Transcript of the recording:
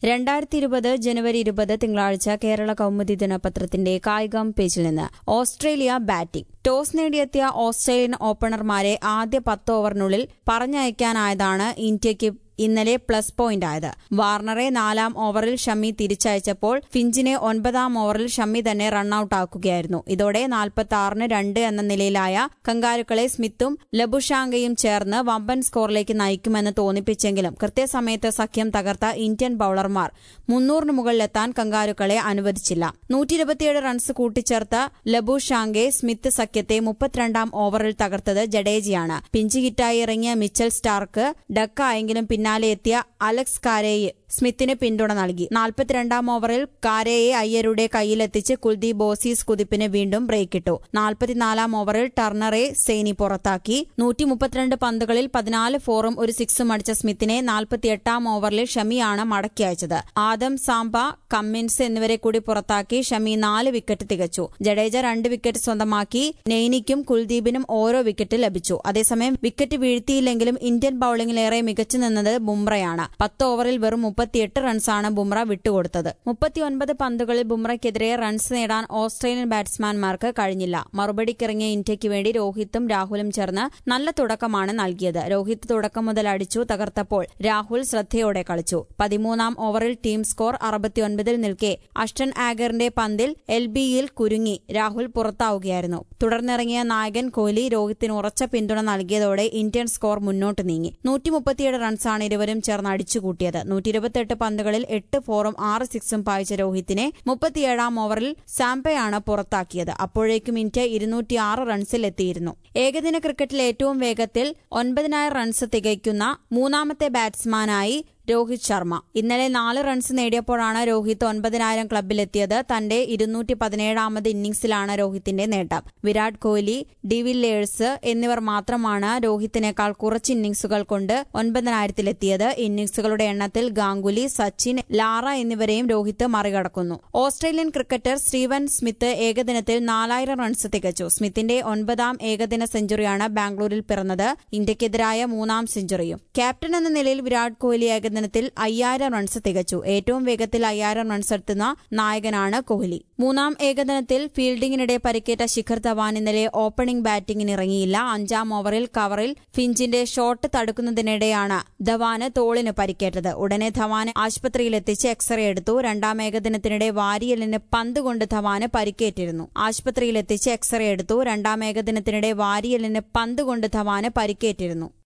രണ്ടായിരത്തി ഇരുപത് ജനുവരി ഇരുപത് തിങ്കളാഴ്ച കേരള കൗമുദി ദിനപത്രത്തിന്റെ കായികം പേജിൽ നിന്ന് ഓസ്ട്രേലിയ ബാറ്റിംഗ് ടോസ് നേടിയെത്തിയ ഓസ്ട്രേലിയൻ ഓപ്പണർമാരെ ആദ്യ പത്ത് ഓവറിനുള്ളിൽ പറഞ്ഞയക്കാനായതാണ് ഇന്ത്യയ്ക്ക് ഇന്നലെ പ്ലസ് പോയിന്റ് ആയത് വാർണറെ നാലാം ഓവറിൽ ഷമ്മി തിരിച്ചയച്ചപ്പോൾ ഫിഞ്ചിനെ ഒൻപതാം ഓവറിൽ ഷമ്മി തന്നെ റണ്ണൌട്ട് ആക്കുകയായിരുന്നു ഇതോടെ നാൽപ്പത്തി ആറിന് രണ്ട് എന്ന നിലയിലായ കങ്കാരുക്കളെ സ്മിത്തും ലബുഷാങ്കയും ചേർന്ന് വമ്പൻ സ്കോറിലേക്ക് നയിക്കുമെന്ന് തോന്നിപ്പിച്ചെങ്കിലും കൃത്യസമയത്ത് സഖ്യം തകർത്ത ഇന്ത്യൻ ബൌളർമാർ മുന്നൂറിന് മുകളിലെത്താൻ കങ്കാരുക്കളെ അനുവദിച്ചില്ല നൂറ്റി ഇരുപത്തിയേഴ് റൺസ് കൂട്ടിച്ചേർത്ത ലബുഷാങ്കെ സ്മിത്ത് സഖ്യത്തെ മുപ്പത്തിരണ്ടാം ഓവറിൽ തകർത്തത് ജഡേജയാണ് പിഞ്ച് ഹിറ്റായി ഇറങ്ങിയ മിച്ചൽ സ്റ്റാർക്ക് ഡക്കായെങ്കിലും പിന്നാലെ എത്തിയ അലക്സ് കാരേയെ സ്മിത്തിന് പിന്തുണ നൽകി നാൽപ്പത്തിരണ്ടാം ഓവറിൽ കാരയെ അയ്യരുടെ കയ്യിലെത്തിച്ച് കുൽദീപ് ബോസീസ് കുതിപ്പിന് വീണ്ടും ബ്രേക്കിട്ടു നാൽപ്പത്തിനാലാം ഓവറിൽ ടർണറെ സെയ്നി പുറത്താക്കി നൂറ്റി മുപ്പത്തിരണ്ട് പന്തുകളിൽ പതിനാല് ഫോറും ഒരു സിക്സും അടിച്ച സ്മിത്തിനെ നാൽപ്പത്തിയെട്ടാം ഓവറിൽ ഷമിയാണ് മടക്കി അയച്ചത് ആദം സാംബ കമ്മിൻസ് എന്നിവരെ കൂടി പുറത്താക്കി ഷമി നാല് വിക്കറ്റ് തികച്ചു ജഡേജ രണ്ട് വിക്കറ്റ് സ്വന്തമാക്കി നെയ്നിക്കും കുൽദീപിനും ഓരോ വിക്കറ്റ് ലഭിച്ചു അതേസമയം വിക്കറ്റ് വീഴ്ത്തിയില്ലെങ്കിലും ഇന്ത്യൻ ബൌളിംഗിലേറെ മികച്ചു നിന്നത് ബുംറയാണ് പത്ത് ഓവറിൽ വെറും മുപ്പത്തിയെട്ട് റൺസാണ് ബുംറ വിട്ടുകൊടുത്തത് മുപ്പത്തിയൊൻപത് പന്തുകളിൽ ബുംറയ്ക്കെതിരെ റൺസ് നേടാൻ ഓസ്ട്രേലിയൻ ബാറ്റ്സ്മാൻമാർക്ക് കഴിഞ്ഞില്ല മറുപടിക്കിറങ്ങിയ ഇന്ത്യയ്ക്ക് വേണ്ടി രോഹിത്തും രാഹുലും ചേർന്ന് നല്ല തുടക്കമാണ് നൽകിയത് രോഹിത് തുടക്കം മുതൽ അടിച്ചു തകർത്തപ്പോൾ രാഹുൽ ശ്രദ്ധയോടെ കളിച്ചു പതിമൂന്നാം ഓവറിൽ ടീം സ്കോർ അറുപത്തിയൊൻപതിൽ നിൽക്കെ അഷ്ടൻ ആഗറിന്റെ പന്തിൽ എൽ ബിയിൽ കുരുങ്ങി രാഹുൽ പുറത്താവുകയായിരുന്നു തുടർന്നിറങ്ങിയ നായകൻ കോഹ്ലി രോഹിത്തിന് ഉറച്ച പിന്തുണ നൽകിയതോടെ ഇന്ത്യൻ സ്കോർ മുന്നോട്ട് നീങ്ങി നൂറ്റി മുപ്പത്തിയേഴ് റൺസാണ് ഇരുവരും ചേർന്ന് അടിച്ചുകൂട്ടിയത് നൂറ്റി ഇരുപത്തിയെട്ട് പന്തുകളിൽ എട്ട് ഫോറും ആറ് സിക്സും പായിച്ച രോഹിത്തിനെ മുപ്പത്തിയേഴാം ഓവറിൽ സാംപയാണ് പുറത്താക്കിയത് അപ്പോഴേക്കും ഇന്ത്യ ഇരുന്നൂറ്റിയാറ് റൺസിൽ എത്തിയിരുന്നു ഏകദിന ക്രിക്കറ്റിൽ ഏറ്റവും വേഗത്തിൽ ഒൻപതിനായിരം റൺസ് തികയ്ക്കുന്ന മൂന്നാമത്തെ ബാറ്റ്സ്മാനായി രോഹിത് ശർമ്മ ഇന്നലെ നാല് റൺസ് നേടിയപ്പോഴാണ് രോഹിത് ഒൻപതിനായിരം ക്ലബിലെത്തിയത് തന്റെ ഇരുന്നൂറ്റി പതിനേഴാമത് ഇന്നിംഗ്സിലാണ് രോഹിത്തിന്റെ നേട്ടം വിരാട് കോഹ്ലി ഡിവില്ലേഴ്സ് എന്നിവർ മാത്രമാണ് രോഹിത്തിനേക്കാൾ കുറച്ച് ഇന്നിംഗ്സുകൾ കൊണ്ട് ഒൻപതിനായിരത്തിലെത്തിയത് ഇന്നിംഗ്സുകളുടെ എണ്ണത്തിൽ ഗാംഗുലി സച്ചിൻ ലാറ എന്നിവരെയും രോഹിത് മറികടക്കുന്നു ഓസ്ട്രേലിയൻ ക്രിക്കറ്റർ സ്റ്റീവൻ സ്മിത്ത് ഏകദിനത്തിൽ നാലായിരം റൺസ് തികച്ചു സ്മിത്തിന്റെ ഒൻപതാം ഏകദിന സെഞ്ചുറിയാണ് ബാംഗ്ലൂരിൽ പിറന്നത് ഇന്ത്യക്കെതിരായ മൂന്നാം സെഞ്ചുറിയും ക്യാപ്റ്റൻ എന്ന നിലയിൽ വിരാട് കോഹ്ലി ഏകദിനത്തിൽ അയ്യായിരം റൺസ് തികച്ചു ഏറ്റവും വേഗത്തിൽ അയ്യായിരം റൺസ് എത്തുന്ന നായകനാണ് കോഹ്ലി മൂന്നാം ഏകദിനത്തിൽ ഫീൽഡിംഗിനിടെ പരിക്കേറ്റ ശിഖർ ധവാൻ ഇന്നലെ ഓപ്പണിംഗ് ബാറ്റിംഗിന് ഇറങ്ങിയില്ല അഞ്ചാം ഓവറിൽ കവറിൽ ഫിഞ്ചിന്റെ ഷോട്ട് തടുക്കുന്നതിനിടെയാണ് ധവാന് തോളിന് പരിക്കേറ്റത് ഉടനെ ധവാന് ആശുപത്രിയിലെത്തിച്ച് എക്സ്റേ എടുത്തു രണ്ടാം ഏകദിനത്തിനിടെ വാരിയലിന് പന്ത് കൊണ്ട് ധവാന് പരിക്കേറ്റിരുന്നു ആശുപത്രിയിലെത്തിച്ച് എക്സ്റേ എടുത്തു രണ്ടാം ഏകദിനത്തിനിടെ വാരിയലിന് പന്ത് കൊണ്ട് ധവാന് പരിക്കേറ്റിരുന്നു